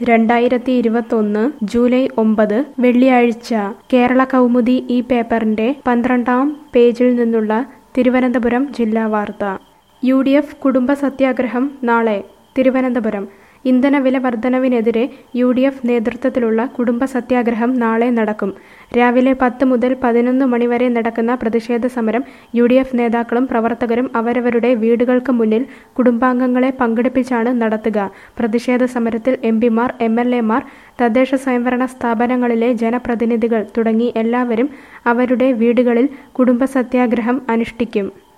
രണ്ടായിരത്തി ഇരുപത്തൊന്ന് ജൂലൈ ഒമ്പത് വെള്ളിയാഴ്ച കേരള കൗമുദി ഈ പേപ്പറിന്റെ പന്ത്രണ്ടാം പേജിൽ നിന്നുള്ള തിരുവനന്തപുരം ജില്ലാ വാർത്ത യു ഡി എഫ് കുടുംബ സത്യാഗ്രഹം നാളെ തിരുവനന്തപുരം ഇന്ധനവില വർധനവിനെതിരെ യു ഡി എഫ് നേതൃത്വത്തിലുള്ള കുടുംബ സത്യാഗ്രഹം നാളെ നടക്കും രാവിലെ പത്ത് മുതൽ പതിനൊന്ന് മണിവരെ നടക്കുന്ന പ്രതിഷേധ സമരം യു ഡി എഫ് നേതാക്കളും പ്രവർത്തകരും അവരവരുടെ വീടുകൾക്ക് മുന്നിൽ കുടുംബാംഗങ്ങളെ പങ്കെടുപ്പിച്ചാണ് നടത്തുക പ്രതിഷേധ സമരത്തിൽ എം പിമാർ എം എൽ എമാർ തദ്ദേശ സ്വയംഭരണ സ്ഥാപനങ്ങളിലെ ജനപ്രതിനിധികൾ തുടങ്ങി എല്ലാവരും അവരുടെ വീടുകളിൽ കുടുംബ സത്യാഗ്രഹം അനുഷ്ഠിക്കും